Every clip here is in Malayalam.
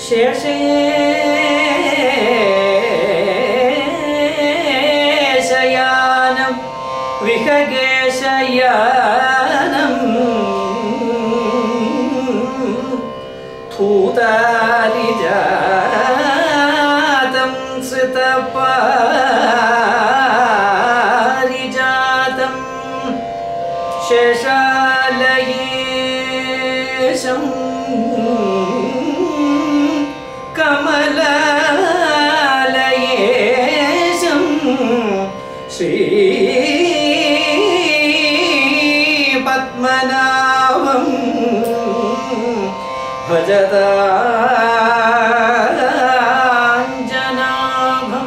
ശേഷേശയാനം വിഹഗേശയാനം ഭൂതാരിജാതം ശ്രുതപാരിജാതം ശേഷാലയേശം കമലാലയേശം ശ്രീ പത്മനാഭം ഭജതാഞ്ജനാഭം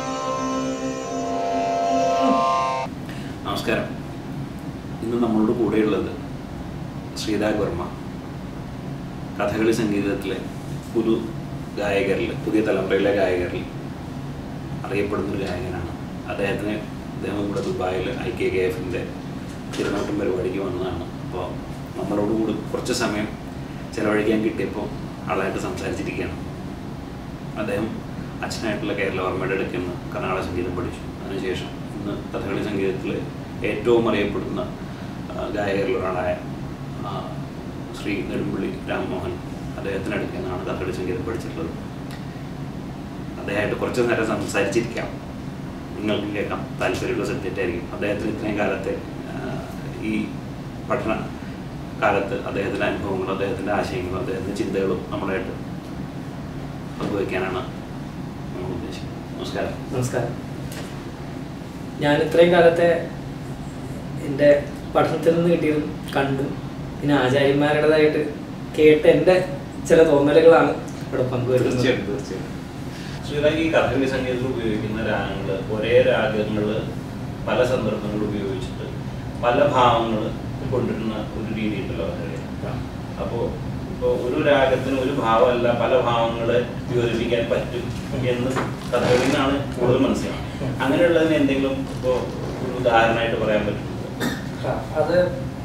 നമസ്കാരം ഇന്ന് നമ്മളോട് കൂടെയുള്ളത് ശ്രീരാഗ് വർമ്മ കഥകളി സംഗീതത്തിലെ പുതു ഗായകരിൽ പുതിയ തലമുറയിലെ ഗായകരിൽ അറിയപ്പെടുന്നൊരു ഗായകനാണ് അദ്ദേഹത്തിന് അദ്ദേഹം ഇവിടെ ദുബായിൽ ഐ കെ കെ എഫിൻ്റെ തിരുനോട്ടം പരിപാടിക്ക് വന്നതാണ് അപ്പോൾ നമ്മളോട് കൂടി കുറച്ച് സമയം ചിലവഴിക്കാൻ കിട്ടിയപ്പോൾ ആളായിട്ട് സംസാരിച്ചിരിക്കുകയാണ് അദ്ദേഹം അച്ഛനായിട്ടുള്ള കേരള വർമ്മയുടെ അടുക്കൽ നിന്ന് കർണാടക സംഗീതം പഠിച്ചു അതിനുശേഷം ഇന്ന് കഥകളി സംഗീതത്തിൽ ഏറ്റവും അറിയപ്പെടുന്ന ആ, ഗായകരിൽ ഒരാളായ ആ, ശ്രീ നെടുമ്പള്ളി രാമമോഹൻ അദ്ദേഹത്തിന് അടുക്കൽ നിന്നാണ് കഥകളി സംഗീതം പഠിച്ചിട്ടുള്ളത് അദ്ദേഹമായിട്ട് കുറച്ച് നേരം സംസാരിച്ചിരിക്കാം നിങ്ങൾക്ക് കേൾക്കാം താല്പര്യമുള്ള സബ്ജക്റ്റ് ആയിരിക്കും അദ്ദേഹത്തിന് ഇത്രയും കാലത്തെ ആ, ഈ പഠന കാലത്ത് അദ്ദേഹത്തിൻ്റെ അനുഭവങ്ങളും അദ്ദേഹത്തിൻ്റെ ആശയങ്ങളും അദ്ദേഹത്തിൻ്റെ ചിന്തകളും നമ്മളായിട്ട് പങ്കുവയ്ക്കാനാണ് നമ്മൾ ഉദ്ദേശിക്കുന്നത് നമസ്കാരം നമസ്കാരം ഞാൻ ഇത്രയും കാലത്തെ എൻ്റെ പഠനത്തിൽ നിന്ന് കിട്ടിയതും കണ്ടും പിന്നെ ആചാര്യന്മാരുടേതായിട്ട് കേട്ട് എൻ്റെ ചില തോന്നലുകളാണ് ഇവിടെ പങ്കുവരുന്നത് തീർച്ചയായിട്ടും തീർച്ചയായിട്ടും ശ്രീരാഗ് ഈ കഥകളി സംഗീതത്തിൽ ഉപയോഗിക്കുന്ന രാഗങ്ങൾ ഒരേ രാഗങ്ങൾ പല സന്ദർഭങ്ങളിൽ ഉപയോഗിച്ചിട്ട് പല ഭാവങ്ങൾ കൊണ്ടുവരുന്ന ഒരു രീതി ഉണ്ടല്ലോ കഥകളി അപ്പോൾ ഇപ്പോൾ ഒരു രാഗത്തിന് ഒരു ഭാവമല്ല പല ഭാവങ്ങളെ വിവരിപ്പിക്കാൻ പറ്റും എന്ന് കഥകളിൽ നിന്നാണ് കൂടുതൽ മനസ്സിലാവുന്നത് അങ്ങനെയുള്ളതിന് എന്തെങ്കിലും ഇപ്പോൾ ഒരു ഉദാഹരണമായിട്ട് പറയാൻ പറ്റും ആ, അത്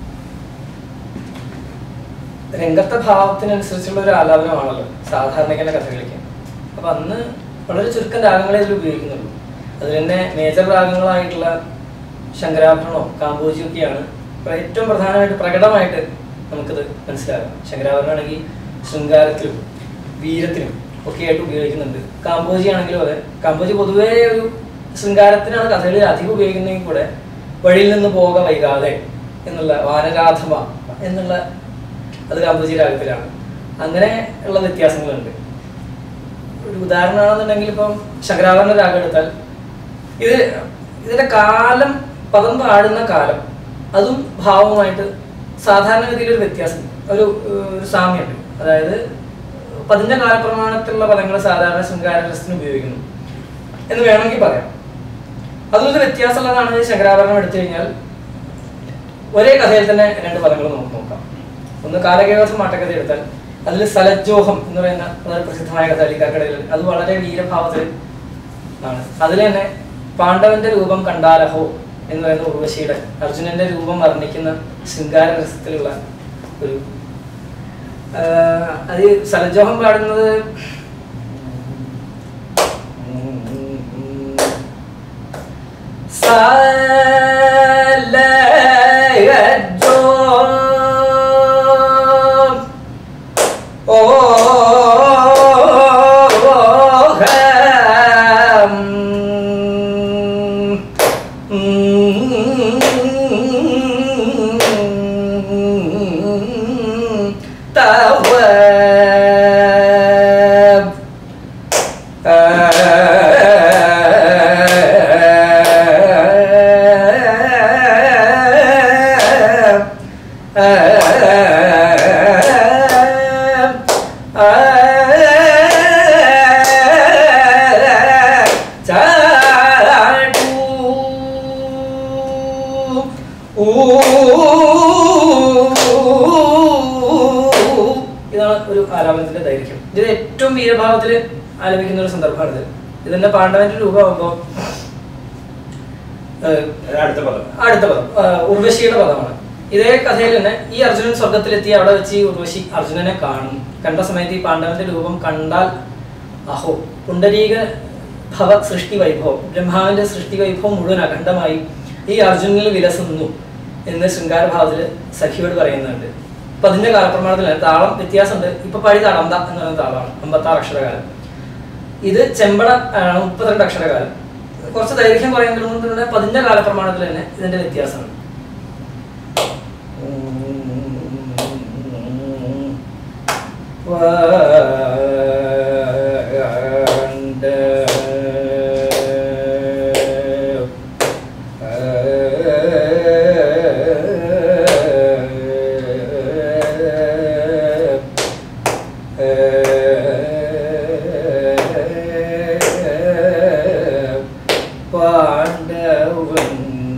രംഗത്തെ ഭാവത്തിനനുസരിച്ചുള്ള ഒരു ആലാപനമാണല്ലോ സാധാരണക്കാരുടെ കഥകളിക്ക് അപ്പൊ അന്ന് വളരെ ചുരുക്കം രാഗങ്ങളെ ഇതിൽ ഉപയോഗിക്കുന്നുള്ളൂ അതിൽ തന്നെ മേജർ രാഗങ്ങളായിട്ടുള്ള ശങ്കരാഭരണോ കാമ്പോജിയോ ഒക്കെയാണ് ഇപ്പൊ ഏറ്റവും പ്രധാനമായിട്ട് പ്രകടമായിട്ട് നമുക്കത് മനസ്സിലാകാം ശങ്കരാഭരണമാണെങ്കിൽ ശൃംഗാരത്തിലും വീരത്തിലും ഒക്കെ ആയിട്ട് ഉപയോഗിക്കുന്നുണ്ട് കാമ്പോജി ആണെങ്കിലും അതെ കാമ്പോജി പൊതുവേ ഒരു ശൃംഗാരത്തിനാണ് കഥകളിൽ അധികം ഉപയോഗിക്കുന്നതെങ്കിൽ കൂടെ വഴിയിൽ നിന്ന് പോക വൈകാതെ എന്നുള്ള വാനരാധമ എന്നുള്ള അത് കാമ്പോജി രാഗത്തിലാണ് അങ്ങനെ ഉള്ള വ്യത്യാസങ്ങളുണ്ട് ഒരു ഉദാഹരണമാണെന്നുണ്ടെങ്കിൽ ഇപ്പം ശങ്കരാഭരണ രാഗം എടുത്താൽ ഇത് ഇതിന്റെ കാലം പദം പാടുന്ന കാലം അതും ഭാവവുമായിട്ട് സാധാരണഗതിയിൽ ഒരു വ്യത്യാസം ഒരു ഏഹ്, ഒരു സാമ്യമുണ്ട് അതായത് പതിഞ്ഞ കാലപ്രമാണത്തിലുള്ള പദങ്ങൾ സാധാരണ ശൃംഗാര രസത്തിന് ഉപയോഗിക്കുന്നു എന്ന് വേണമെങ്കിൽ പറയാം അതൊരു വ്യത്യാസമുള്ളതാണ് ഈ ശങ്കരാഭരണം എടുത്തു കഴിഞ്ഞാൽ ഒരേ കഥയിൽ തന്നെ രണ്ട് പദങ്ങൾ നമുക്ക് നോക്കാം ഒന്ന് കാലകേവസം മാട്ടക്കഥ എടുത്താൽ അതിൽ സലജോഹം എന്ന് പറയുന്ന വളരെ പ്രസിദ്ധമായ കഥ അലിക്കാക്കടയിൽ അത് വളരെ വീരഭാവത്തിൽ ആണ് അതിൽ തന്നെ പാണ്ഡവന്റെ രൂപം കണ്ടാലഹോ എന്ന് പറയുന്ന ഉർവശിയുടെ അർജുനന്റെ രൂപം വർണ്ണിക്കുന്ന ശൃംഗാര രസത്തിലുള്ള ഒരു ആഹ് അത് സലജോഹം പാടുന്നത് സലജോ ഓഹം തവ ഇതാണ് ഒരു ആലാപനത്തിന്റെ ദൈർഘ്യം ഇത് ഏറ്റവും വീരഭാവത്തിൽ ആലപിക്കുന്ന ഒരു സന്ദർഭമാണിത് ഇതിന്റെ പാണ്ഡവന്റെ രൂപമാകുമ്പോ ഏഹ്, അടുത്ത പദം അടുത്ത പദം ആ, ഉർവശിയുടെ പദമാണ് ഇതേ കഥയിൽ തന്നെ ഈ അർജുനൻ സ്വർഗത്തിലെത്തി അവിടെ വെച്ച് ഈ ഉർവശി അർജുനനെ കാണും കണ്ട സമയത്ത് ഈ പാണ്ഡവന്റെ രൂപം കണ്ടാൽ അഹോ പുണ്ടരീക ഭവ സൃഷ്ടി വൈഭവം ബ്രഹ്മാവിന്റെ സൃഷ്ടി വൈഭവം മുഴുവൻ അഖണ്ഡമായി ഈ അർജുനനിൽ വിലസുന്നു എന്ന് ശൃംഗാരഭാവത്തിൽ സഖിയോട് പറയുന്നുണ്ട് അപ്പൊ അതിന്റെ കാലപ്രമാണത്തിലാണ് താളം വ്യത്യാസമുണ്ട് ഇപ്പൊ പഴി തടന്ത എന്ന് പറയുന്ന താളമാണ് അമ്പത്താറ് അക്ഷരകാലം ഇത് ചെമ്പട ആണ് മുപ്പത്തിരണ്ട് അക്ഷരകാലം കുറച്ച് ദൈർഘ്യം കുറയുന്നത് കൊണ്ട് തന്നെ പതിന്റെ കാലപ്രമാണത്തിൽ തന്നെ ഇതിന്റെ വ്യത്യാസമാണ് പാണ്ഡവൻ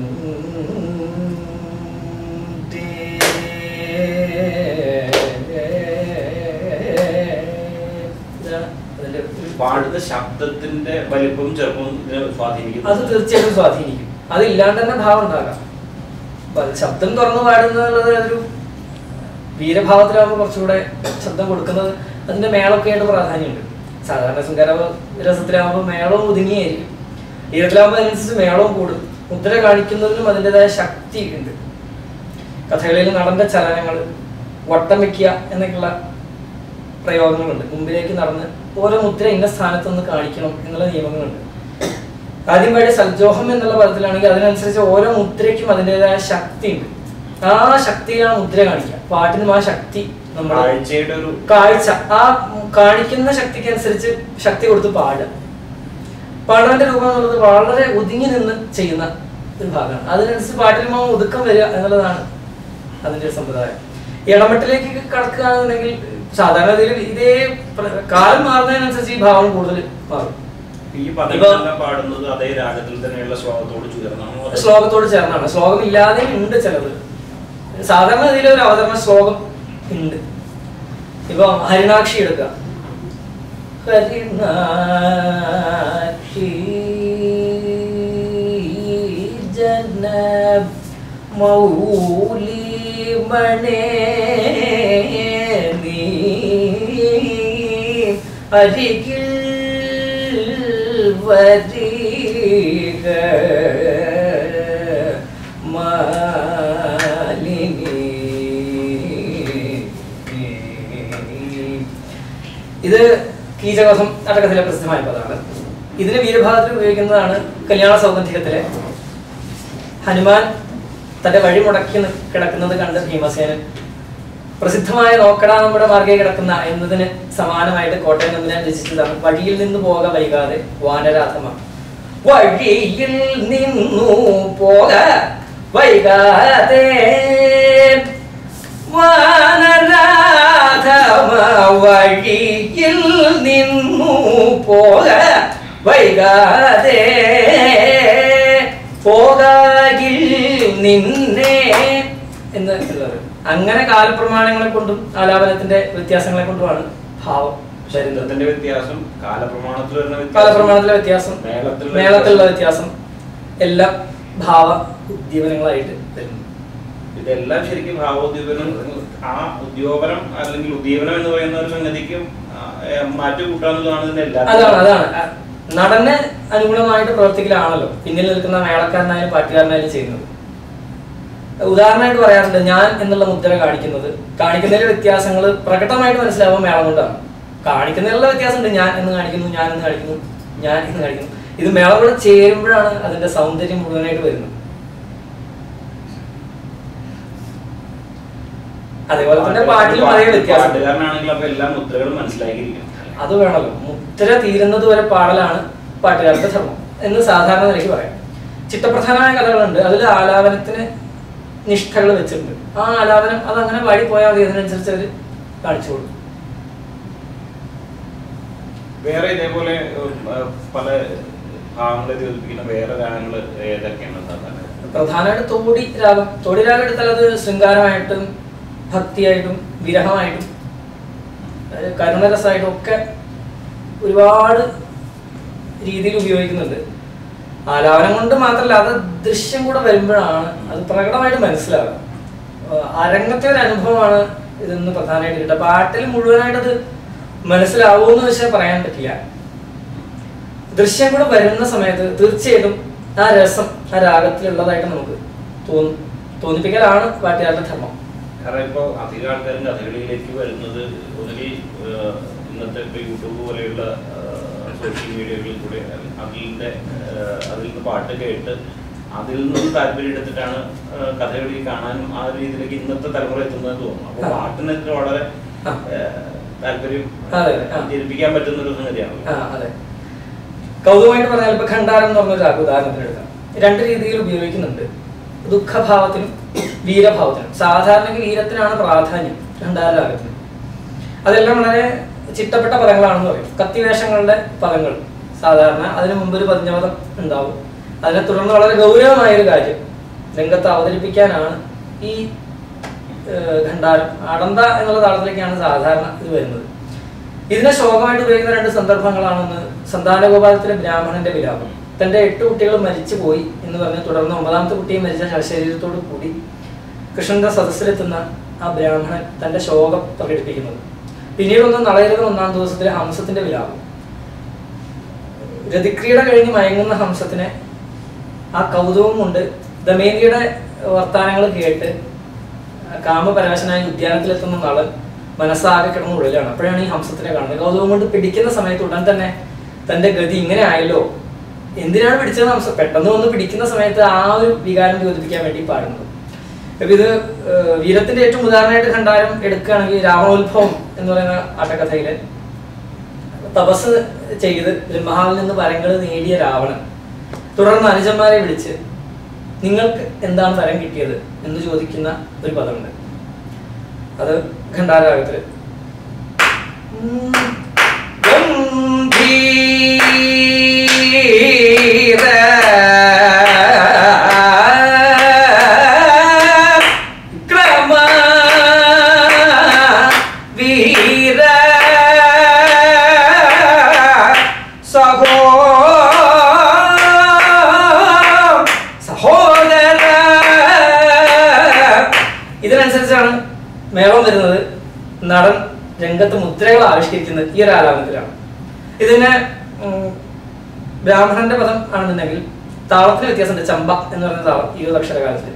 പാടുന്ന ശബ്ദത്തിന്റെ വലിപ്പവും ചെറുപ്പവും ഇതിനെ അത് സ്വാധീനിക്കുന്നു തീർച്ചയായിട്ടും സ്വാധീനിക്കും അതില്ലാണ്ട് തന്നെ ഭാവം ഉണ്ടാകാം അപ്പൊ അത് ശബ്ദം തുറന്നു പാടുന്നത് ഒരു വീരഭാവത്തിലാകുമ്പോൾ കുറച്ചുകൂടെ ശബ്ദം കൊടുക്കുന്നത് അതിന്റെ മേളമൊക്കെ ആയിട്ട് പ്രാധാന്യമുണ്ട് സാധാരണ ശൃംഗാര രസത്തിലാകുമ്പോൾ മേളവും ഒതുങ്ങിയായിരിക്കും ഈരത്തിലാകുമ്പോൾ അതിനനുസരിച്ച് മേളവും കൂടും മുദ്ര കാണിക്കുന്നതിനും അതിൻ്റെതായ ശക്തി ഉണ്ട് കഥകളിയിൽ നടന്റെ ചലനങ്ങൾ വട്ടം വെക്കുക എന്നൊക്കെയുള്ള പ്രയോഗങ്ങളുണ്ട് മുമ്പിലേക്ക് നടന്ന് ഓരോ മുദ്ര ഇന്ന സ്ഥാനത്ത് നിന്ന് കാണിക്കണം എന്നുള്ള നിയമങ്ങളുണ്ട് ആദ്യമായിട്ട് സൽജോഹം എന്നുള്ള പദത്തിലാണെങ്കിൽ അതിനനുസരിച്ച് ഓരോ മുദ്രയ്ക്കും അതിൻ്റെതായ ശക്തി ഉണ്ട് ആ ശക്തിയിലാണ് മുദ്ര കാണിക്കുക പാട്ടിനും ആ ശക്തി നമ്മുടെ കാഴ്ചയുടെ ഒരു കാഴ്ച ആ കാണിക്കുന്ന ശക്തിക്ക് അനുസരിച്ച് ശക്തി കൊടുത്ത് പാടുക പാടാന്റെ രൂപം എന്നുള്ളത് വളരെ ഒതുങ്ങി നിന്ന് ചെയ്യുന്ന ഒരു ഭാഗമാണ് അതിനനുസരിച്ച് പാട്ടിൽ ആ ഒതുക്കം വരിക എന്നുള്ളതാണ് അതിന്റെ ഒരു സമ്പ്രദായം ഇളമട്ടിലേക്ക് കടക്കുകയാണെന്നുണ്ടെങ്കിൽ സാധാരണ ഇതിൽ ഇതേ പ്ര- കാലം മാറുന്നതിനനുസരിച്ച് ഈ ഭാവം കൂടുതൽ മാറും ഈ പദങ്ങളെല്ലാം പാടുന്നത് അതേ രാഗത്തിൽ തന്നെയുള്ള ശ്ലോകത്തോട് ചേർന്നാണോ അതോ- ശ്ലോകത്തോട് ചേർന്നാണ് ശ്ലോകം ഇല്ലാതെ ഉണ്ട് ചിലത് സാധാരണ ഇതിൽ ഒരു അവതരണ ശ്ലോകം ഉണ്ട് ഇപ്പൊ ഹരിണാക്ഷി എടുക്കുക ഹരിണാക്ഷി ജന മൗലി മണേ നീ അരികിൽ വരിക മാലിനി ഇത് കീചകവധം നാടകത്തിലെ പ്രസിദ്ധമായ പദമാണ് ഇതിന് വീരഭാഗത്തിൽ ഉപയോഗിക്കുന്നതാണ് കല്യാണ സൗഗന്ധികത്തിലെ ഹനുമാൻ തന്റെ വഴി മുടക്കി നി- കിടക്കുന്നത് കണ്ട് ഭീമസേനൻ പ്രസിദ്ധമായ നോക്കടാ നമ്മുടെ മാർഗേ കിടക്കുന്ന എന്നതിന് സമാനമായിട്ട് കോട്ടയം നമ്പിനാൻ രചിച്ചതാണ് വഴിയിൽ നിന്ന് പോക വൈകാതെ വാനരാധമ വഴിയിൽ നിന്നു പോക വൈകാതെ വാനരാധമ വഴിയിൽ നിന്നു പോക വൈകാതെ പോകാകിൽ നിന്നെ എന്ന് ഉള്ളത് അങ്ങനെ കാലപ്രമാണങ്ങളെ കൊണ്ടും ആലാപനത്തിന്റെ വ്യത്യാസങ്ങളെ കൊണ്ടുമാണ് ഭാവം വരുന്നത് ശബ്ദത്തിന്റെ വ്യത്യാസം കാലപ്രമാണത്തിൽ വരുന്ന വ്യത്യാസം കാലപ്രമാണത്തിലെ വ്യത്യാസം മേളത്തിലുള്ള മേളത്തിലുള്ള വ്യത്യാസം എല്ലാം ഭാവ ഉദ്ദീപനങ്ങളായിട്ട് വരുന്നു ഇതെല്ലാം ശരിക്കും ഭാവോദ്ദീപനം ആ ഉദ്യോപനം അല്ലെങ്കിൽ ഉദ്ദീപനം എന്ന് പറയുന്ന ഒരു സംഗതിക്കും ആ, ഏ, മാറ്റു കൂട്ടാന്നുള്ളതാണ് ഇതിന്റെ എല്ലാ അതാണ് അതാണ് അ- നടന് അനുഗുണമായിട്ട് പ്രവർത്തിക്കലാണല്ലോ പിന്നിൽ നിൽക്കുന്ന മേളക്കാരനായാലും പാട്ടുകാരനായാലും ചെയ്യുന്നത് ഉദാഹരണമായിട്ട് പറയാറുണ്ട് ഞാൻ എന്നുള്ള മുദ്ര കാണിക്കുന്നത് കാണിക്കുന്നതിലെ വ്യത്യാസങ്ങൾ പ്രകടമായിട്ട് മനസ്സിലാവുക മേളം കൊണ്ടാണ് കാണിക്കുന്നതിലുള്ള വ്യത്യാസമുണ്ട് ഞാൻ എന്ന് കാണിക്കുന്നു ഞാൻ എന്ന് കാണിക്കുന്നു ഞാൻ എന്ന് കാണിക്കുന്നു ഇത് മേളം കൂടെ ചേരുമ്പോഴാണ് അതിന്റെ സൗന്ദര്യം മുഴുവനായിട്ട് വരുന്നത് അതേപോലെ തന്നെ പാട്ടിലും അതേ വ്യത്യാസം പാട്ടുകാരനാണെങ്കിൽ അപ്പൊ എല്ലാ മുദ്രകളും മനസ്സിലാക്കിയിരിക്കണം അത് വേണമല്ലോ മുദ്ര തീരുന്നത് വരെ പാടലാണ് പാട്ടുകാരുടെ ധർമ്മം എന്ന് സാധാരണ നിലയ്ക്ക് പറയാം ചിട്ടപ്രധാനമായ കഥകളുണ്ട് അതിൽ ആലാപനത്തിന് നിഷ്ഠകൾ വെച്ചിട്ടുണ്ട് ആ ആലാപനം അത് അങ്ങനെ പാടിപ്പോയാൽ മതി അതിനനുസരിച്ച് അവർ കാണിച്ചോളൂ വേറെ ഇതേപോലെ ഉം, ആ, പല ഭാഗങ്ങളെ യോജിപ്പിക്കുന്ന വേറെ രാഗങ്ങൾ ഏതൊക്കെയാണ് സാധാരണ പ്രധാനമായിട്ട് തോടി രാഗം തോടി രാഗം എടുത്താൽ അത് ശൃംഗാരമായിട്ടും ഭക്തിയായിട്ടും വിരഹമായിട്ടും അത് കരുണരസമായിട്ടും ഒക്കെ ഒരുപാട് രീതിയിൽ ഉപയോഗിക്കുന്നുണ്ട് ആലാപനം കൊണ്ട് മാത്രമല്ല അത് ദൃശ്യം കൂടെ വരുമ്പോഴാണ് അത് പ്രകടമായിട്ട് മനസ്സിലാവുക ഏഹ് അരങ്ങത്തെ ഒരു അനുഭവമാണ് ഇതെന്ന് പ്രധാനമായിട്ട് കിട്ടുക പാട്ടിൽ മുഴുവനായിട്ടത് മനസ്സിലാവുമെന്ന് വെച്ചാൽ പറയാൻ പറ്റില്ല ദൃശ്യം കൂടെ വരുന്ന സമയത്ത് തീർച്ചയായിട്ടും ആ രസം ആ രാഗത്തിലുള്ളതായിട്ട് നമുക്ക് തോന്നും തോന്നിപ്പിക്കലാണ് പാട്ടുകാരുടെ ധർമ്മം കാരണം ഇപ്പോൾ അധികം ആൾക്കാരും കഥകളിയിലേക്ക് വരുന്നത് ഒന്നുകിൽ ഏഹ്, ഇന്നത്തെ ഇപ്പോൾ യൂട്യൂബ് പോലെയുള്ള സോഷ്യൽ മീഡിയകളിൽ കൂടെ അതിൻ്റെ ഏഹ്, അതിൽ നിന്ന് പാട്ട് കേട്ട് അതിൽ നിന്ന് താല്പര്യം എടുത്തിട്ടാണ് ഏഹ്, കഥകളി കാണാനും ആ ഒരു രീതിയിലേക്ക് ഇന്നത്തെ തലമുറ എത്തുന്നത് തോന്നുന്നു അപ്പോൾ ആ. പാട്ടിനെതിരെ വളരെ ആ. ഏഹ്, താല്പര്യം അതെ, ആ. ജനിപ്പിക്കാൻ പറ്റുന്ന ഒരു സംഗതിയാണ് ആ അതെ കൗതുകമായിട്ട് പറഞ്ഞാൽ ഇപ്പൊ ഖണ്ഡാരം എന്ന് പറഞ്ഞൊരു രാഗം ഉദാഹരണത്തിന് എടുക്കാം രണ്ട് രീതിയിൽ ഉപയോഗിക്കുന്നുണ്ട് ദുഃഖഭാവത്തിനും വീരഭാവത്തിനും സാധാരണ വീരത്തിനാണ് പ്രാധാന്യം ഖണ്ഡാര രാഗത്തിന് അതെല്ലാം വളരെ ചിട്ടപ്പെട്ട പദങ്ങളാണെന്ന് പറയും കത്തിവേഷങ്ങളുടെ പദങ്ങൾ സാധാരണ അതിനു മുമ്പ് ഒരു പതിഞ്ഞപദം ഉണ്ടാവും അതിനെ തുടർന്ന് വളരെ ഗൗരവമായ ഒരു കാര്യം രംഗത്ത് അവതരിപ്പിക്കാനാണ് ഈ ഏഹ്, ഖണ്ഡാരം അടന്ത എന്നുള്ള താളത്തിലേക്കാണ് സാധാരണ ഇത് വരുന്നത് ഇതിനെ ശോകമായിട്ട് ഉപയോഗിക്കുന്ന രണ്ട് സന്ദർഭങ്ങളാണെന്ന് സന്താനഗോപാലത്തിലെ ബ്രാഹ്മണന്റെ വിലാപം തന്റെ എട്ട് കുട്ടികൾ മരിച്ചു പോയി എന്ന് പറഞ്ഞ് തുടർന്ന് ഒമ്പതാമത്തെ കുട്ടിയെ മരിച്ച ശവശരീരത്തോടു കൂടി കൃഷ്ണന്റെ സദസ്സിലെത്തുന്ന ആ ബ്രാഹ്മണൻ തന്റെ ശോകം പ്രകടിപ്പിക്കുന്നത് പിന്നീട് ഒന്ന് നളയരുത് ഒന്നാം ദിവസത്തിലെ ഹംസത്തിന്റെ വിലാപം രതിക്രിയട കഴിഞ്ഞ് മയങ്ങുന്ന ഹംസത്തിനെ ആ കൗതുകം കൊണ്ട് ദമേന്തിയുടെ വർത്താനങ്ങൾ കേട്ട് കാമപരാശനായി ഉദ്യാനത്തിലെത്തുന്ന നളൻ മനസ്സാകെ കിടന്ന് ഉള്ളിലാണ് അപ്പോഴാണ് ഈ ഹംസത്തിനെ കാണുന്നത് കൗതുകം കൊണ്ട് പിടിക്കുന്ന സമയത്ത് ഉടൻ തന്നെ തന്റെ ഗതി ഇങ്ങനെ ആയല്ലോ എന്തിനാണ് പിടിച്ചത് ഹംസം പെട്ടെന്ന് വന്ന് പിടിക്കുന്ന സമയത്ത് ആ ഒരു വികാരം യോജിപ്പിക്കാൻ വേണ്ടി പാടുന്നത് അപ്പൊ ഇത് ഏഹ്, വീരത്തിന്റെ ഏറ്റവും ഉദാഹരണമായിട്ട് ഖണ്ഡാരം എടുക്കുകയാണെങ്കിൽ രാവണോത്ഭവം എന്ന് പറയുന്ന ആട്ടക്കഥയിലെ തപസ് ചെയ്ത് ബ്രഹ്മാവിൽ നിന്ന് വരങ്ങൾ നേടിയ രാവണൻ തുടർന്ന് അനുജന്മാരെ വിളിച്ച് നിങ്ങൾക്ക് എന്താണ് വരം കിട്ടിയത് എന്ന് ചോദിക്കുന്ന ഒരു പദമുണ്ട് അത് ഖണ്ഡാരാഗത്തില് ഗംഭീര ക്രമ വീര സഹോ സഹോദര ഇതിനനുസരിച്ചാണ് മേളം വരുന്നത് നടൻ രംഗത്ത് മുദ്രകൾ ആവിഷ്കരിക്കുന്നത് ഈ ഒരു ആലാപനത്തിലാണ് ഇതിന് ഉം, ബ്രാഹ്മണന്റെ പദം ആണെന്നുണ്ടെങ്കിൽ താളത്തിന് വ്യത്യാസമുണ്ട് ചമ്പ എന്ന് പറയുന്ന താളം ഇരുപത് അക്ഷരകാലത്തിൽ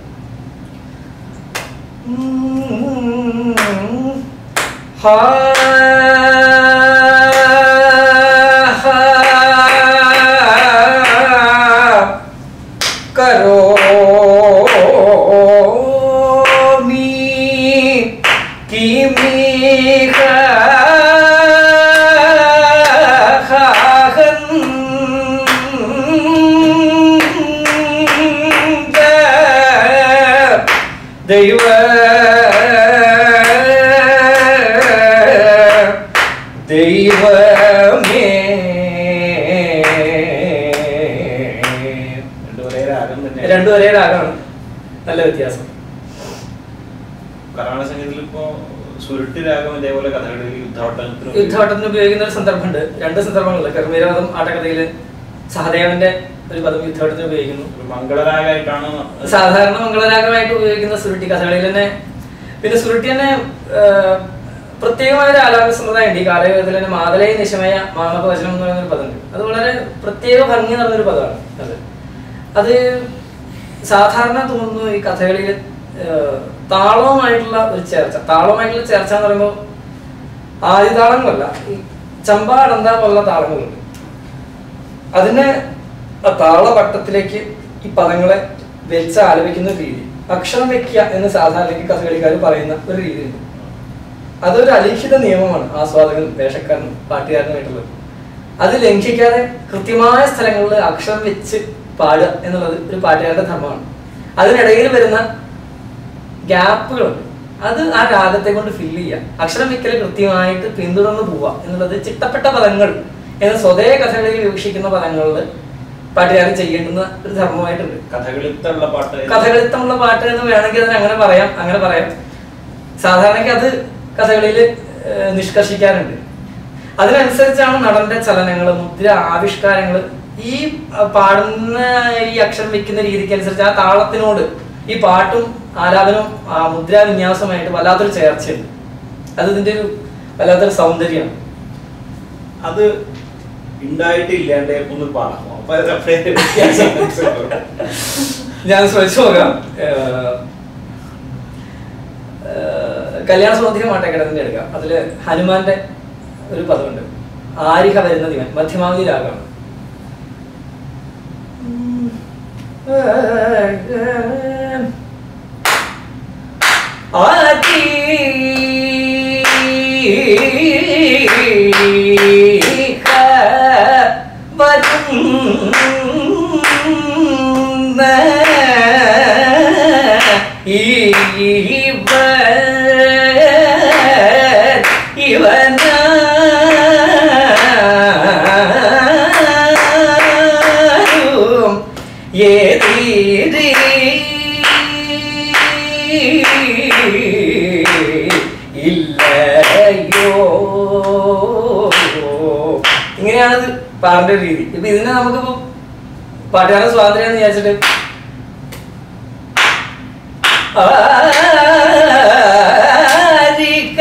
കരോമി കിമിഹ ദൈവ ദൈവമേ രണ്ടു ഒരേ രാഗം തന്നെ രണ്ടു ഒരേ രാഗമാണ് നല്ല വ്യത്യാസം കർണാടക സംഗീതത്തിൽ ഇപ്പോ സുരുട്ടി രാഗം ഇതേപോലെ കഥകളിൽ യുദ്ധവട്ടത്തിന് യുദ്ധവട്ടത്തിന് ഉപയോഗിക്കുന്ന ഒരു സന്ദർഭമുണ്ട് രണ്ട് സന്ദർഭങ്ങളുണ്ട് കർമ്മീരപദം ആട്ടക്കഥയില് സഹദേവന്റെ ഒരു പദം യുദ്ധവട്ടത്തിന് ഉപയോഗിക്കുന്നു ഒരു മംഗളരാഗമായിട്ടാണ് സാധാരണ മംഗളരാഗമായിട്ട് ഉപയോഗിക്കുന്ന സുരുട്ടി കഥകളിൽ തന്നെ പിന്നെ സുരുട്ടി തന്നെ ആ, പ്രത്യേകമായ ഒരു ആലാപന സമ്പ്രദായം ഉണ്ട് ഈ കാലഘട്ടത്തിൽ തന്നെ മാതലയ നിശമയ മാമക വചനം എന്ന് പറയുന്ന ഒരു പദമുണ്ട് അത് വളരെ പ്രത്യേക ഭംഗി നിറഞ്ഞൊരു പദമാണ് അത് അത് സാധാരണ തോന്നുന്നു ഈ കഥകളിൽ താളവുമായിട്ടുള്ള ഒരു ചേർച്ച താളവുമായിട്ടുള്ള ചേർച്ച എന്ന് പറയുമ്പോൾ ആദ്യ താളങ്ങളല്ല ഈ ചമ്പ അടന്ത പോലുള്ള താളങ്ങളുണ്ട് അതിനെ ആ താളപട്ടത്തിലേക്ക് ഈ പദങ്ങളെ വെച്ച് ആലപിക്കുന്ന ഒരു രീതി അക്ഷരം വെക്കുക എന്ന് സാധാരണ കഥകളിക്കാർ പറയുന്ന ഒരു രീതിയുണ്ട് അതൊരു അലിഖിത നിയമമാണ് ആസ്വാദകനും വേഷക്കാരനും പാട്ടുകാരനുമായിട്ടുള്ളത് അത് ലംഘിക്കാതെ കൃത്യമായ സ്ഥലങ്ങളിൽ അക്ഷരം വെച്ച് പാടുക എന്നുള്ളത് ഒരു പാട്ടുകാരുടെ ധർമ്മമാണ് അതിനിടയിൽ വരുന്ന ഗ്യാപ്പുകളുണ്ട് അത് ആ രാഗത്തെ കൊണ്ട് ഫില്ല് ചെയ്യുക അക്ഷരം വെക്കൽ കൃത്യമായിട്ട് പിന്തുടർന്ന് പോവുക എന്നുള്ളത് ചിട്ടപ്പെട്ട പദങ്ങൾ എന്ന സ്വതേ കഥകളിൽ വീക്ഷിക്കുന്ന പദങ്ങളിൽ പാട്ടുകാരൻ ചെയ്യേണ്ടുന്ന ഒരു ധർമ്മമായിട്ടുണ്ട് കഥകളിത്തുള്ള പാട്ട് കഥകളിത്തമുള്ള പാട്ട് എന്ന് വേണമെങ്കിൽ അതിന് അങ്ങനെ പറയാം അങ്ങനെ പറയാം സാധാരണയ്ക്ക് അത് കഥകളിൽ നിഷ്കർഷിക്കാറുണ്ട് അതിനനുസരിച്ചാണ് നടന്റെ ചലനങ്ങൾ മുദ്ര ആവിഷ്കാരങ്ങൾ ഈ അഹ്, പാടുന്ന ഈ അക്ഷരം വെക്കുന്ന രീതിക്ക് അനുസരിച്ച് ആ താളത്തിനോട് ഈ പാട്ടും ആലാപനവും ആ മുദ്രാവിന്യാസമായിട്ട് വല്ലാത്തൊരു ചേർച്ചയുണ്ട് അത് ഇതിന്റെ ഒരു വല്ലാത്തൊരു സൗന്ദര്യമാണ് അത് ഉണ്ടായിട്ട് ഇല്ലാണ്ട് ഒന്ന് പാടാമോ അപ്പൊ അത് അപ്പഴേ വ്യത്യാസം മനസ്സിലാവും. ഞാൻ ശ്രമിച്ചു നോക്കാം ഏഹ്, ഏഹ്, കല്യാണ സൗന്ദര്യം മാട്ടക്കടത്തിന്റെ എടുക്കാം അതില് ഹനുമാന്റെ ഒരു പദമുണ്ട് ആരിഹ വരുന്ന ദിവൻ മധ്യമാവധി രാഗമാണ് ഇവനും ഏതീരി ഇല്ലയോ ഇങ്ങനെയാണത് പാടേണ്ട ഒരു രീതി ഇപ്പൊ ഇതിനെ നമുക്കിപ്പോ പാട്ടുകാരൻ സ്വാതന്ത്ര്യം എന്ന് വിചാരിച്ചിട്ട് ആരിക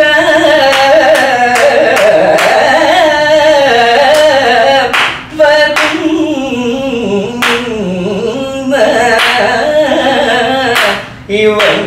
വരുന്ന ഇവൻ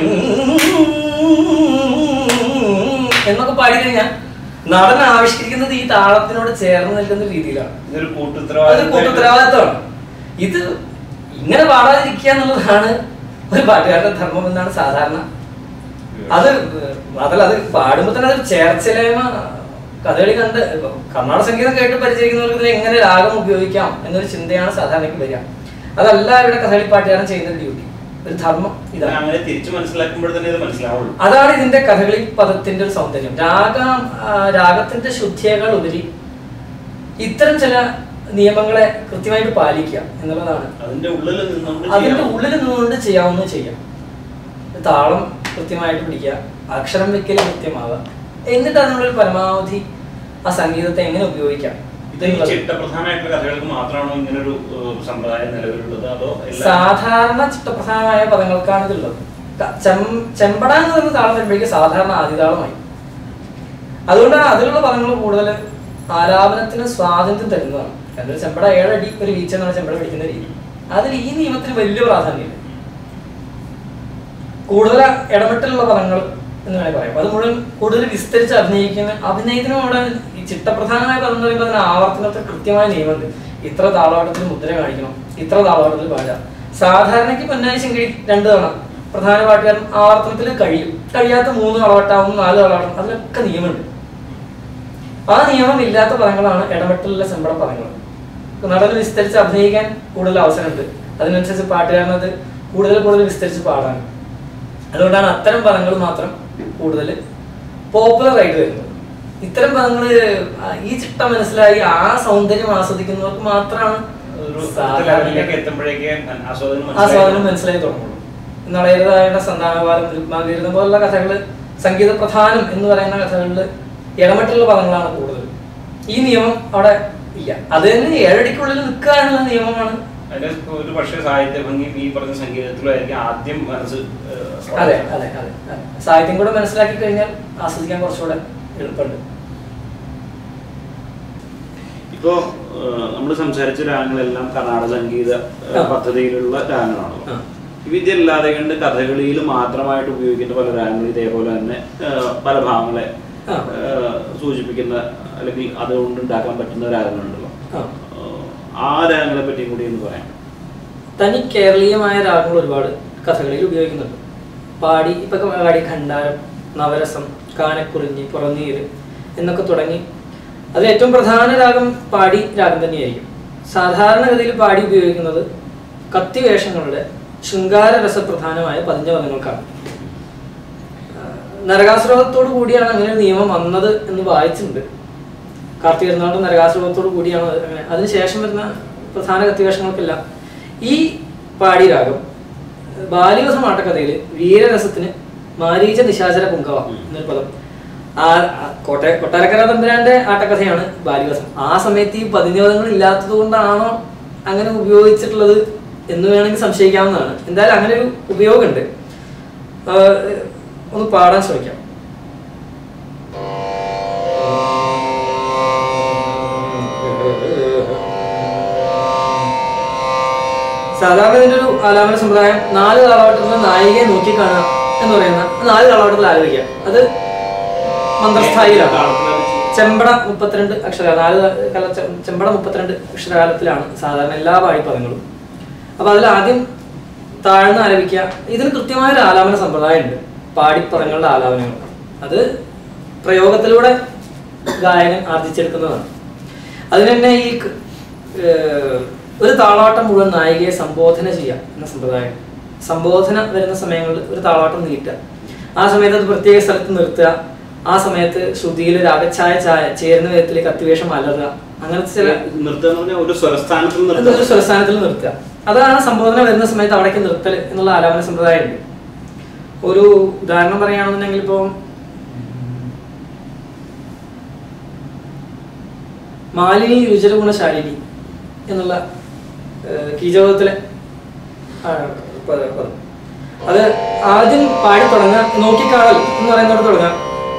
എന്നൊക്കെ പാടി കഴിഞ്ഞാൽ നടൻ ആവിഷ്കരിക്കുന്നത് ഈ താളത്തിനോട് ചേർന്ന് നിൽക്കുന്ന രീതിയിലാണ് ഇതൊരു അത് കൂട്ടുത്തരവാദിത്തം കൂട്ടുത്തരവാദിത്തമാണ് ഇത് ഇങ്ങനെ പാടാതിരിക്കുക എന്നുള്ളതാണ് ഒരു പാട്ടുകാരുടെ ധർമ്മം എന്നാണ് സാധാരണ അത് അതല്ല അത് പാടുമ്പോൾ തന്നെ അതൊരു ചേർച്ചലേമ കഥകളി കണ്ട് ഇപ്പൊ കർണാടക സംഗീതം കേട്ട് പരിചയിക്കുന്നവർക്ക് ഇതിന് എങ്ങനെ രാഗം ഉപയോഗിക്കാം എന്നൊരു ചിന്തയാണ് സാധാരണയ്ക്ക് വരിക അതല്ല ഇവിടെ കഥകളി പാട്ടുകാരൻ ചെയ്യുന്ന ഒരു ഡ്യൂട്ടി ഒരു ധർമ്മം ഇത് ഇതാണ് അങ്ങനെ തിരിച്ചു മനസ്സിലാക്കുമ്പോൾ തന്നെ ഇത് മനസ്സിലാവുള്ളൂ അതാണ് ഇതിന്റെ കഥകളി പദത്തിന്റെ ഒരു സൗന്ദര്യം രാഗം ആ, രാഗത്തിന്റെ ശുദ്ധിയേക്കാൾ ഉപരി ഇത്തരം ചില നിയമങ്ങളെ കൃത്യമായിട്ട് പാലിക്കുക എന്നുള്ളതാണ് അതിന്റെ ഉള്ളിൽ നിന്നുകൊണ്ട് അതിന്റെ ചെയ്യാം. ഉള്ളിൽ നിന്നുകൊണ്ട് ചെയ്യാവുന്നത് ചെയ്യാം താളം കൃത്യമായിട്ട് പിടിക്കുക അക്ഷരം വെക്കൽ കൃത്യമാവുക എന്നിട്ട് അതിനുള്ളിൽ പരമാവധി ആ സംഗീതത്തെ എങ്ങനെ ഉപയോഗിക്കാം ഇത് ഈ ചിട്ടപ്രധാനമായിട്ടുള്ള കഥകൾക്ക് മാത്രമാണോ ഇങ്ങനൊരു ഏഹ്, സമ്പ്രദായം നിലവിലുള്ളത് അതോ എല്ലാ സാധാരണ ചിട്ടപ്രധാനമായ പദങ്ങൾക്കാണ് ഇതുള്ളത് ക- ചെം- ചെമ്പട എന്ന് പറയുന്ന താളം വരുമ്പോഴേക്കും സാധാരണ ആദിതാളമായി അതുകൊണ്ടാണ് അതിലുള്ള പദങ്ങൾ കൂടുതൽ ആലാപനത്തിന് സ്വാതന്ത്ര്യം തരുന്നതാണ് കാരണം ഒരു ചെമ്പട ഏഴടി ഒരു വീഴ്ച എന്നാണ് ചെമ്പട പിടിക്കുന്ന രീതി അതിൽ ഈ നിയമത്തിന് വലിയ പ്രാധാന്യമില്ല കൂടുതൽ ഇടപെട്ടിലുള്ള പദങ്ങൾ എന്ന് വേണമെങ്കിൽ പറയാം അത് മുഴുവൻ കൂടുതൽ വിസ്തരിച്ച് അഭിനയിക്കുന്ന അഭിനയത്തിനും അവിടെ ഈ ചിട്ടപ്രധാനമായ പദം എന്ന് പറയുമ്പോൾ അതിന് ആവർത്തനത്തിൽ കൃത്യമായ നിയമമുണ്ട് ഇത്ര താളവട്ടത്തിൽ മുദ്ര കാണിക്കണം ഇത്ര താളവട്ടത്തിൽ പാടുക സാധാരണയ്ക്ക് പൊന്നാനി ശങ്കരി രണ്ട് തവണ പ്രധാന പാട്ടുകാരൻ ആവർത്തനത്തിൽ കഴിയും കഴിയാത്ത മൂന്ന് താളവട്ടാവും നാല് താളവട്ടം അതിലൊക്കെ നിയമമുണ്ട് ആ നിയമം ഇല്ലാത്ത പദങ്ങളാണ് ഇടപെട്ടിലുള്ള ശമ്പള പദങ്ങൾ നടന് വിസ്തരിച്ച് അഭിനയിക്കാൻ കൂടുതൽ അവസരമുണ്ട് അതിനനുസരിച്ച് പാട്ടുകാരനത് കൂടുതൽ കൂടുതൽ വിസ്തരിച്ച് പാടാൻ അതുകൊണ്ടാണ് അത്തരം പദങ്ങൾ മാത്രം കൂടുതൽ പോപ്പുലർ ആയിട്ട് വരുന്നത് ഇത്തരം പദങ്ങൾ ഈ ചിട്ട മനസ്സിലായി ആ സൗന്ദര്യം ആസ്വദിക്കുന്നവർക്ക് മാത്രമാണ് ഒരു സാധാരണ ലെവലിലേക്ക് എത്തുമ്പോഴേക്ക് ആസ്വാദനം ആ സാധനം മനസ്സിലായി മനസ്സിലായി തുടങ്ങുള്ളൂ നളയതായുടെ സന്താനപാലം രുക്മാകീർത്തം പോലുള്ള കഥകള് സംഗീത പ്രധാനം എന്ന് പറയുന്ന കഥകളിൽ ഇടമറ്റുള്ള പദങ്ങളാണ് കൂടുതൽ ഈ നിയമം അവിടെ ഇല്ല അത് തന്നെ ഏഴടിക്കുള്ളിൽ നിൽക്കുക എന്നുള്ള നിയമമാണ് അതിന്റെ ഒരു പക്ഷേ സാഹിത്യ ഭംഗി ഈ പറഞ്ഞ സംഗീതത്തിലായിരിക്കും ആദ്യം മനസ്സ് ഏഹ്, അതെ അതെ അതെ അതെ. സാഹിത്യം കൂടെ മനസ്സിലാക്കി കഴിഞ്ഞാൽ ആസ്വദിക്കാൻ കുറച്ചുകൂടെ എളുപ്പമുണ്ട് ഇപ്പോ നമ്മൾ സംസാരിച്ച രാഗങ്ങളെല്ലാം കർണാടക സംഗീത ഏഹ്, ആ. പദ്ധതിയിലുള്ള രാഗങ്ങളാണല്ലോ ആ. ഇതല്ലാതെ കണ്ട് കഥകളിയിൽ മാത്രമായിട്ട് ഉപയോഗിക്കുന്ന പല രാഗങ്ങൾ ഇതേപോലെ തന്നെ ഏഹ്, പല ഭാഗങ്ങളെ ആ. ഏഹ്, സൂചിപ്പിക്കുന്ന അല്ലെങ്കിൽ അതുകൊണ്ട് ഉണ്ടാക്കാൻ പറ്റുന്ന രാഗങ്ങളുണ്ടല്ലോ ആ. ഏഹ്, ആ രാഗങ്ങളെ പറ്റിയും കൂടി ഒന്ന് പറയാം തനി കേരളീയമായ രാഗങ്ങൾ ഒരുപാട് കഥകളിൽ ഉപയോഗിക്കുന്നുണ്ട് പാടി ഇപ്പൊ പാടി ഖണ്ഡാരം നവരസം കാനക്കുറിഞ്ഞി പുറന്നീര് എന്നൊക്കെ തുടങ്ങി അതിൽ ഏറ്റവും പ്രധാന രാഗം പാടി രാഗം തന്നെയായിരിക്കും സാധാരണഗതിയിൽ പാടി ഉപയോഗിക്കുന്നത് കത്തിവേഷങ്ങളുടെ ശൃംഗാര രസപ്രധാനമായ പതിഞ്ചപദങ്ങൾക്കാണ് നരകാസുരത്തോടു കൂടിയാണ് അങ്ങനെ ഒരു നിയമം വന്നത് എന്ന് വായിച്ചിട്ടുണ്ട് കാർത്തിക പെരുന്നാളും നരകാസുരത്തോടു കൂടിയാണ് അത് അങ്ങനെ അതിനുശേഷം വരുന്ന പ്രധാന കത്തിവേഷങ്ങൾക്കെല്ലാം ഈ പാടി രാഗം ബാലിവസം ആട്ടക്കഥയിൽ വീരരസത്തിന് മാരീച നിശാചര പുങ്കവ എന്നൊരു പദം ആ ആ കോട്ടയ കൊട്ടാരക്കര തമ്പുരാന്റെ ആട്ടക്കഥയാണ് ബാലിവസം ആ സമയത്ത് ഈ പതിഞ്ഞപദങ്ങൾ ഇല്ലാത്തത് കൊണ്ടാണോ അങ്ങനെ ഉപയോഗിച്ചിട്ടുള്ളത് എന്ന് വേണമെങ്കിൽ സംശയിക്കാവുന്നതാണ് എന്തായാലും അങ്ങനെ ഒരു ഉപയോഗമുണ്ട് ആ, ഒന്ന് പാടാൻ ശ്രമിക്കാം സാധാരണ ഇതിന്റെ ഒരു ആലാപന സമ്പ്രദായം നാല് കാലഘട്ടത്തിൽ നിന്ന് നായികയെ നോക്കി കാണുക എന്ന് പറയുന്ന നാല് കാലഘട്ടത്തിൽ ആലോചിക്കുക അത് മന്ത്രസ്ഥായിലാണ് ചെമ്പട മുപ്പത്തിരണ്ട് അക്ഷര നാല് കല ചെ- ചെമ്പട മുപ്പത്തിരണ്ട് അക്ഷരകാലത്തിലാണ് സാധാരണ എല്ലാ പാഴിപ്പദങ്ങളും അപ്പൊ അതിൽ ആദ്യം താഴ്ന്ന് ആലപിക്കുക ഇതിന് കൃത്യമായ ഒരു ആലാപന സമ്പ്രദായം ഉണ്ട് പാടിപ്പറങ്ങളുടെ ആലാപനങ്ങൾ അത് പ്രയോഗത്തിലൂടെ ഗായകൻ ആർജിച്ചെടുക്കുന്നതാണ് അതിന് തന്നെ ഈ ക- ഏഹ് ഒരു താളാട്ടം മുഴുവൻ നായികയെ സംബോധന ചെയ്യുക എന്ന സമ്പ്രദായം സംബോധന വരുന്ന സമയങ്ങളിൽ ഒരു താളാട്ടം നീട്ടുക ആ സമയത്ത് അത് പ്രത്യേക സ്ഥലത്ത് നിർത്തുക ആ സമയത്ത് ശ്രുതിയിൽ രാഗഛായ ചായ ചേരുന്ന വിധത്തിൽ കത്തിവേഷം അലറുക അങ്ങനത്തെ ചില നിർത്തുക എന്ന് പറഞ്ഞാൽ ഒരു സ്വരസ്ഥാനത്തിൽ അത് ഒരു നിർത്തുക സ്വരസ്ഥാനത്തിൽ നിർത്തുക അതാണ് സംബോധന വരുന്ന സമയത്ത് അവിടേക്ക് നിർത്തൽ എന്നുള്ള ആലാപന സമ്പ്രദായം ഉണ്ട് ഒരു ഉദാഹരണം പറയുകയാണെന്നുണ്ടെങ്കിൽ ഇപ്പോൾ മാലിനി രുചിരഗുണശാലിനി എന്നുള്ള ഏഹ്, കീചകത്തിലെ ആ, പദ- പദം അത് ആദ്യം പാടി തുടങ്ങുക നോക്കിക്കാണൽ എന്ന് പറയുന്നിടത്ത് തുടങ്ങാം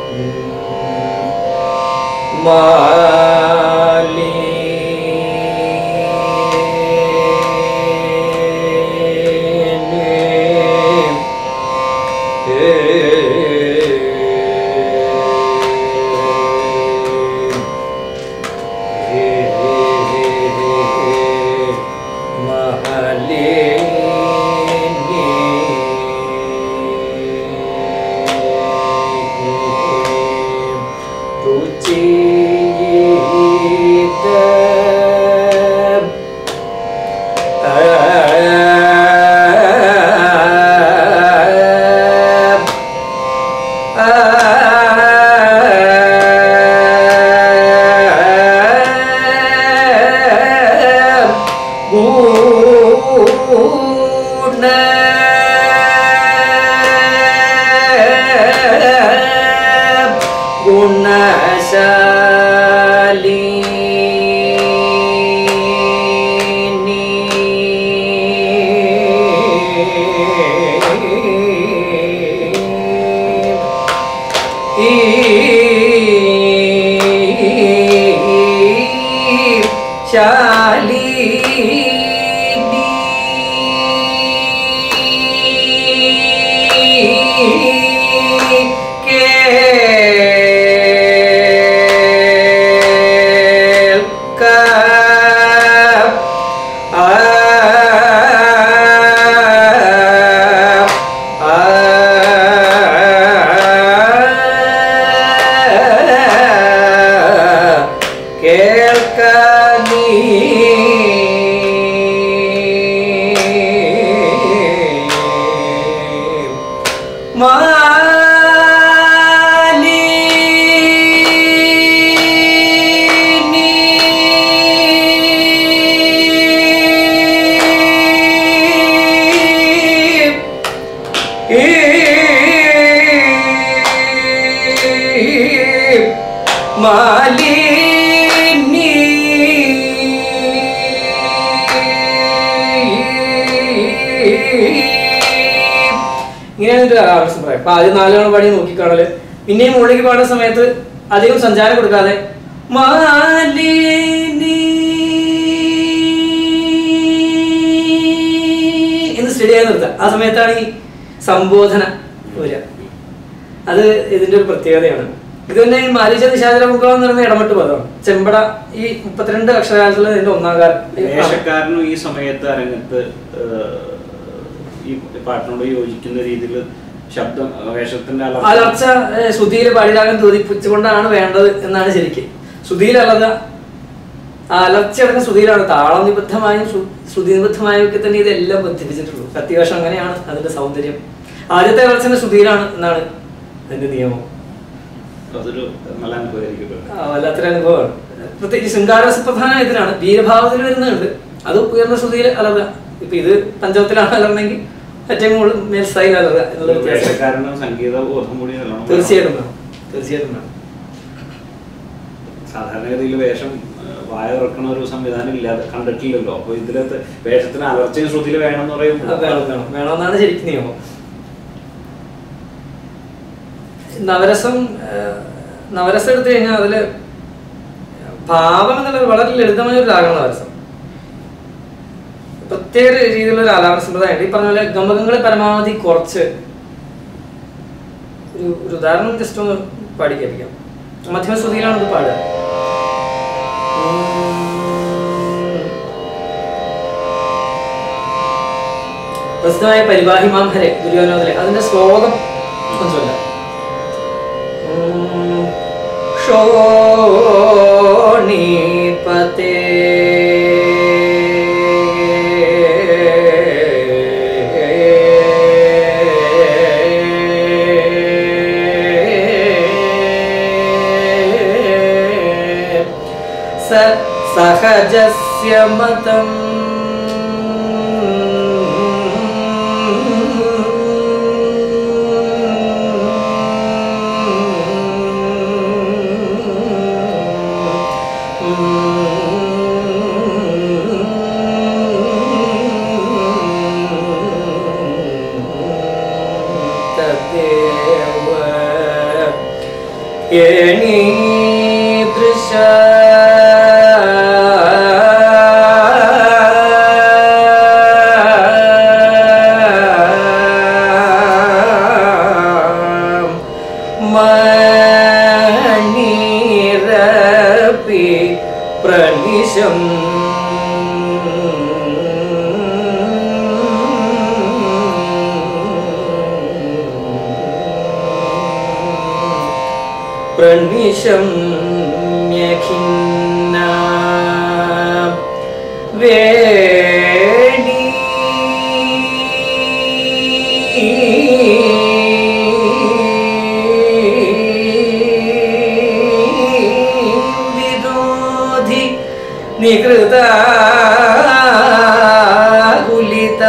മാലിനി ഇങ്ങനെയാണ് ഒരു ആവശ്യം പറയാം അപ്പൊ ആദ്യം നാലോണം പാടി നോക്കിക്കാണല് പിന്നെയും മുകളിലേക്ക് പാടുന്ന സമയത്ത് അധികം സഞ്ചാരം കൊടുക്കാതെ മാലിനി എന്ന് സ്റ്റഡിയായി നിർത്തുക ആ സമയത്താണ് ഈ സംബോധന വരിക അത് ഇതിന്റെ ഒരു പ്രത്യേകതയാണ് ഇത് തന്നെ ഈ മാലിച്ച നിശാചര മുഖം എന്ന് പറയുന്ന ഇടമട്ട് പദമാണ് ചെമ്പട ഈ മുപ്പത്തിരണ്ട് അക്ഷരകാലത്തുള്ള ഇതിന്റെ ഒന്നാം കാലം വേഷക്കാരനും ഈ സമയത്ത് അരങ്ങത്ത് ഏഹ്, ഈ പാട്ടിനോട് യോജിക്കുന്ന രീതിയിൽ ശബ്ദം വേഷത്തിന്റെ അലർച്ച അലർച്ച ഏഹ്, ശ്രുതിയിൽ പാടിരാഗം തോതിപ്പിച്ചുകൊണ്ടാണ് വേണ്ടത് എന്നാണ് ശരിക്ക് ശ്രുതിയിലല്ലാതെ ആ അലർച്ച അടക്കം ശ്രുതിയിലാണ് താളം നിബദ്ധമായും ശ്രു- ശ്രുതി നിബദ്ധമായും ഒക്കെ തന്നെ ഇതെല്ലാം ബന്ധിപ്പിച്ചിട്ടുള്ളൂ അത്യാവശ്യം അങ്ങനെയാണ് അതിന്റെ സൗന്ദര്യം ആദ്യത്തെ അലർച്ചന്റെ ശ്രുതിയിലാണ് എന്നാണ് അതിന്റെ നിയമം അതൊരു നല്ല അനുഭവമായിരിക്കും ആ, വല്ലാത്തൊരു അനുഭവമാണ് പ്രത്യേകിച്ച് ശൃംഗാരസപ്രധാന ഇതിലാണ് വീരഭാവത്തിൽ വരുന്നുണ്ട് അത് ഉയർന്ന ശ്രുതിയിൽ അലറുക ഇപ്പൊ ഇത് പഞ്ചമത്തിലാണ് അലറണമെങ്കിൽ ഏറ്റവും കൂടുതൽ മേൽസ്ഥായിൽ അലറുക എന്നുള്ള വ്യത്യാസം വേഷക്കാരനും സംഗീത ബോധം കൂടി നല്ലോണം വേണം. തീർച്ചയായിട്ടും വേണം തീർച്ചയായിട്ടും വേണം സാധാരണഗതിയിൽ വേഷം ഏഹ്, വായ തുറക്കണ ഒരു സംവിധാനം ഇല്ലാതെ കണ്ടിട്ടില്ലല്ലോ അപ്പൊ ഇതിലത്തെ വേഷത്തിന് അലർച്ചയും ശ്രുതിയിൽ വേണം എന്ന് ആ, വേണം പറയുമ്പോൾ വേണം വേണമെന്നാണ് ശരിക്കും നിയമം നവരസം ആ, നവരസം എടുത്തു കഴിഞ്ഞാൽ അതിൽ ഭാവം എന്നുള്ളത് വളരെ ലളിതമായ ഒരു രാഗമാണ് നവരസം പ്രത്യേക രീതിയിലുള്ള ഒരു ആലാപന സമ്പ്രദായമുണ്ട് ഈ പറഞ്ഞ പോലെ ഗമകങ്ങളെ പരമാവധി കുറച്ച് ഒരു ഒരു ഉദാഹരണം ജസ്റ്റ് ഒന്ന് പാടി കേൾപ്പിക്കാം മധ്യമ ശ്രുതിയിലാണ് ഇത് പാടുക പ്രസിദ്ധമായ പരിവാഹിമാം ഹരെ ദുര്യോധനത്തിലെ അതിന്റെ ശ്ലോകം ഒന്ന് ചൊല്ലാം ഉം. ശോണീപതേ സ സഹജസ്യ മതം തദ്ദേവ എണീദൃശ മണിരപി പ്രണിശം പ്രണിശം ഖിന്ന വേണി വിരോധി നികൃത കുലിത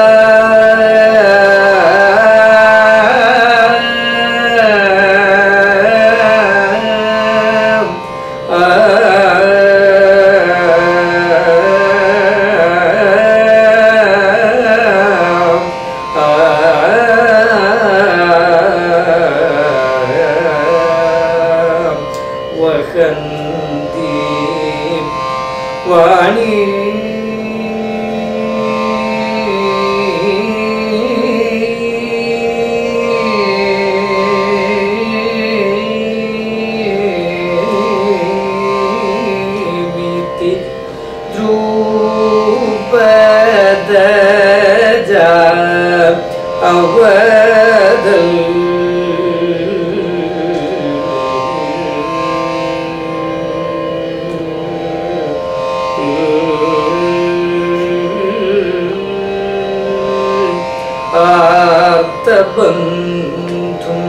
വഹന്തി വാണി ആർത്തബന്ധും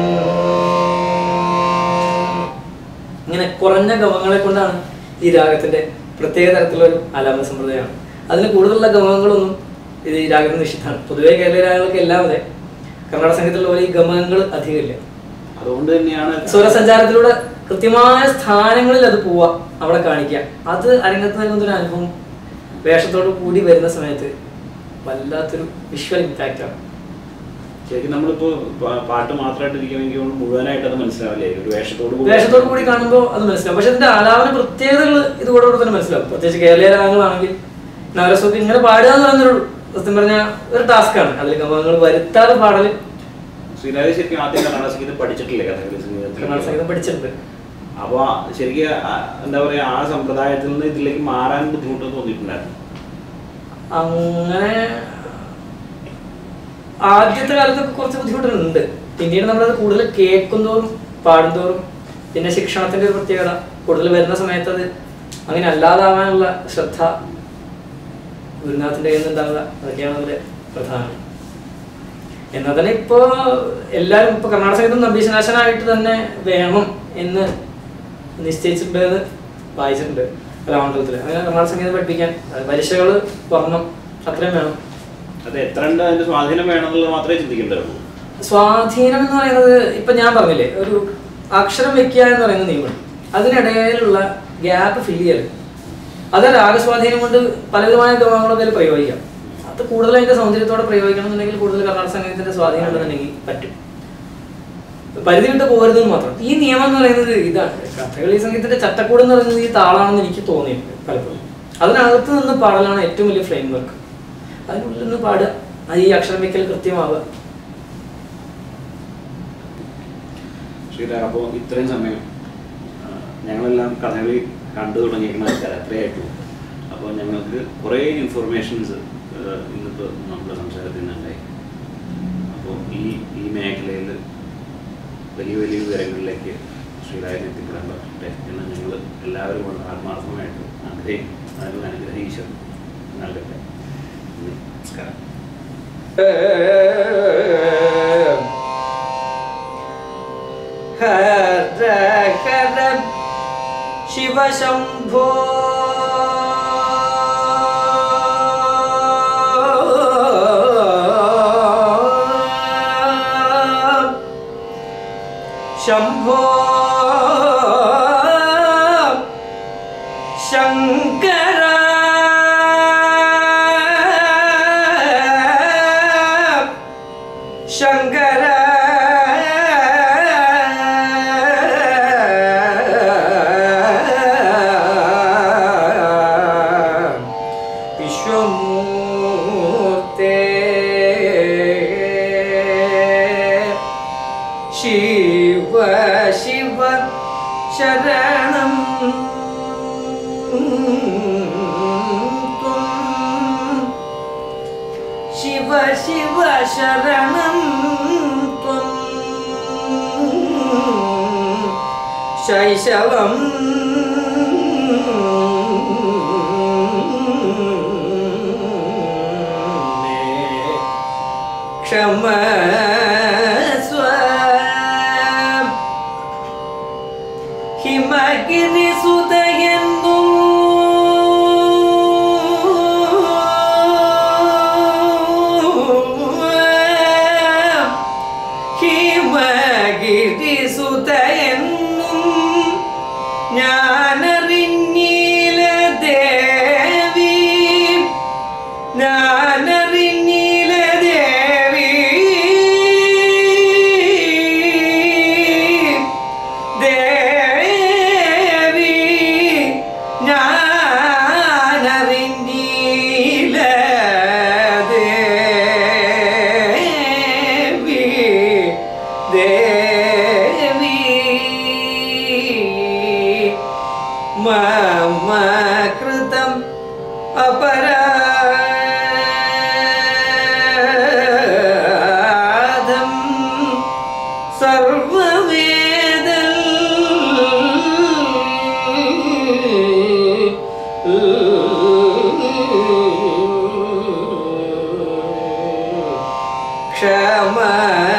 ഇങ്ങനെ കുറഞ്ഞ ഗമങ്ങളെ കൊണ്ടാണ് ഈ രാഗത്തിന്റെ പ്രത്യേക തരത്തിലുള്ള ഒരു ആലാപന സമ്പ്രദായമാണ് അതിന് കൂടുതലുള്ള ഗമകങ്ങളൊന്നും ഇത് ഈ രാഗത്തിന് നിഷിദ്ധമാണ് പൊതുവേ കേരള രാഗങ്ങൾക്ക് എല്ലാം അതെ കർണാടക സംഗീതത്തിലുള്ള പോലെ ഈ ഗമകങ്ങൾ അധികമില്ല അതുകൊണ്ട് തന്നെയാണ് സ്വരസഞ്ചാരത്തിലൂടെ കൃത്യമായ സ്ഥാനങ്ങളിൽ അത് പോവാ അവിടെ കാണിക്കാം അത് അരങ്ങത്ത് നൽകുന്ന ഒരു അനുഭവം വേഷത്തോട് കൂടി വരുന്ന സമയത്ത് വല്ലാത്തൊരു വിഷ്വൽ ഇമ്പാക്റ്റ് ആണ് ശരിക്കും നമ്മളിപ്പോ പാ- പാട്ട് മാത്രമായിട്ട് ഇരിക്കുമെങ്കിൽ മുഴുവനായിട്ട് അത് മനസ്സിലാവില്ലേ ഒരു വേഷത്തോട് കൂടി വേഷത്തോട് കൂടി കാണുമ്പോൾ അത് മനസ്സിലാവും പക്ഷെ ഇതിന്റെ ആലാപന പ്രത്യേകതകൾ ഇതുകൂടെ കൂടെ തന്നെ മനസ്സിലാവും പ്രത്യേകിച്ച് കേരളീയ രാഗങ്ങളാണെങ്കിൽ നവരസമൊക്കെ ഇങ്ങനെ പാടുക എന്ന് പറയുന്നൊരു സത്യം പറഞ്ഞ ഒരു ടാസ്ക് ആണ് അതിൽ ഗമകങ്ങൾ വരുത്താതെ പാടല് ശ്രീരാജ് ശരിക്കും ആദ്യം കർണാടക സംഗീതം പഠിച്ചിട്ടില്ലേ കഥകളി കർണാടക സംഗീതത്തിൽ സംഗീതം പഠിച്ചിട്ടുണ്ട് അപ്പൊ ശരിക്കും ആ- എന്താ പറയാ ആ സമ്പ്രദായത്തിൽ നിന്ന് ഇതിലേക്ക് മാറാൻ ബുദ്ധിമുട്ട് തോന്നിയിട്ടുണ്ടായിരുന്നു അങ്ങനെ ആദ്യത്തെ കാലത്തൊക്കെ കുറച്ച് ബുദ്ധിമുട്ടുണ്ട് പിന്നീട് നമ്മളത് കൂടുതൽ കേൾക്കുന്തോറും പാടുന്തോറും പിന്നെ ശിക്ഷണത്തിന്റെ ഒരു പ്രത്യേകത കൂടുതൽ വരുന്ന സമയത്ത് അത് അങ്ങനെ അല്ലാതാവാനുള്ള ശ്രദ്ധ ഗുരുനാഥിന്റെ കയ്യിൽ നിന്നുണ്ടാവുക അതൊക്കെയാണ് അതിന്റെ പ്രധാനം എന്നാൽ തന്നെ ഇപ്പോ എല്ലാവരും ഇപ്പൊ കർണാടക സംഗീതം നമ്പീശനാശനായിട്ട് തന്നെ വേണം എന്ന് നിശ്ചയിച്ചിട്ടുണ്ട് എന്ന് വായിച്ചിട്ടുണ്ട് കലാമണ്ഡലത്തിൽ അങ്ങനെ കർണാടക സംഗീതം പഠിപ്പിക്കാൻ അത് പരീക്ഷകള് വർണ്ണം അത്രയും വേണം അത് എത്ര ഉണ്ട് അതിന്റെ സ്വാധീനം വേണമെന്നുള്ളത് മാത്രമേ ചിന്തിക്കേണ്ടതുള്ളൂ സ്വാധീനം എന്ന് പറയുന്നത് ഇപ്പൊ ഞാൻ പറഞ്ഞില്ലേ ഒരു അക്ഷരം വെക്കുക എന്ന് പറയുന്ന നിയമം അതിനിടയിലുള്ള ഗ്യാപ്പ് ഫില്ല് ചെയ്യൽ അത് രാഗസ്വാധീനം കൊണ്ട് പലവിധമായ ഗമങ്ങളൊക്കെ അതിൽ പ്രയോഗിക്കാം അത് കൂടുതൽ അതിന്റെ സൗന്ദര്യത്തോടെ പ്രയോഗിക്കണം എന്നുണ്ടെങ്കിൽ കൂടുതൽ കർണാടക സംഗീതത്തിന്റെ സ്വാധീനം ഉണ്ടെന്നുണ്ടെങ്കിൽ പറ്റും പരിധി വിട്ട് പോകരുതെന്ന് മാത്രം ഈ നിയമം എന്ന് പറയുന്നത് ഇതാണ് കഥകളി സംഗീതത്തിന്റെ ചട്ടക്കൂട് എന്ന് പറയുന്നത് ഈ താളാണെന്ന് എനിക്ക് തോന്നിയിട്ടുണ്ട് പലപ്പോഴും അതിനകത്ത് നിന്ന് പാടലാണ് ഏറ്റവും വലിയ ഫ്രെയിം വർക്ക് അതിനുള്ളിൽ നിന്ന് പാടുക അത് ഈ അക്ഷരം വയ്ക്കൽ കൃത്യമാവുക ശ്രീധർ അപ്പോൾ ഇത്രയും സമയം ആ, ഞങ്ങളെല്ലാം കഥകളി കണ്ടു തുടങ്ങിയിരിക്കുന്ന ആൾക്കാർ അത്രയായിട്ടു അപ്പോൾ ഞങ്ങൾക്ക് കുറേ ഇൻഫർമേഷൻസ് ഇന്നിപ്പോൾ നമ്മുടെ സംസാരത്തിൽ നിന്നുണ്ടായി അപ്പോൾ ഈ ഈ മേഖലയിൽ വലിയ വലിയ വിവരങ്ങളിലേക്ക് ശ്രീരായൻ എത്തിപ്പെടാൻ പറ്റട്ടെ എന്ന് ഞങ്ങൾ എല്ലാവരും കൊണ്ട് ആത്മാർത്ഥമായിട്ട് ആഗ്രഹിക്കും അതിനുള്ള അനുഗ്രഹം ഈശ്വരൻ നൽകട്ടെ നന്ദി. നമസ്കാരം ഹര ഹര ശിവശംഭോ ശംഭോ ശങ്കര ശങ്കര വിശ്വമൂർത്തേ ശിവ ശിവ ശരണം ത്വം ശിവ ശിവ ശരണം ത്വം ശൈശവം മേ ക്ഷമസ്വ ഹിമഗിരി സുതയെന്നു ഹിമഗിരി സുതയെന്നും ഞാനറിഞ്ഞില ദേവി ഞാനറിഞ്ഞില ദേവി ദേവി ഞാനറിഞ്ഞില ദേവി ദേവി മമ കൃതം അപരാധം സർവവേദൽ ക്ഷമ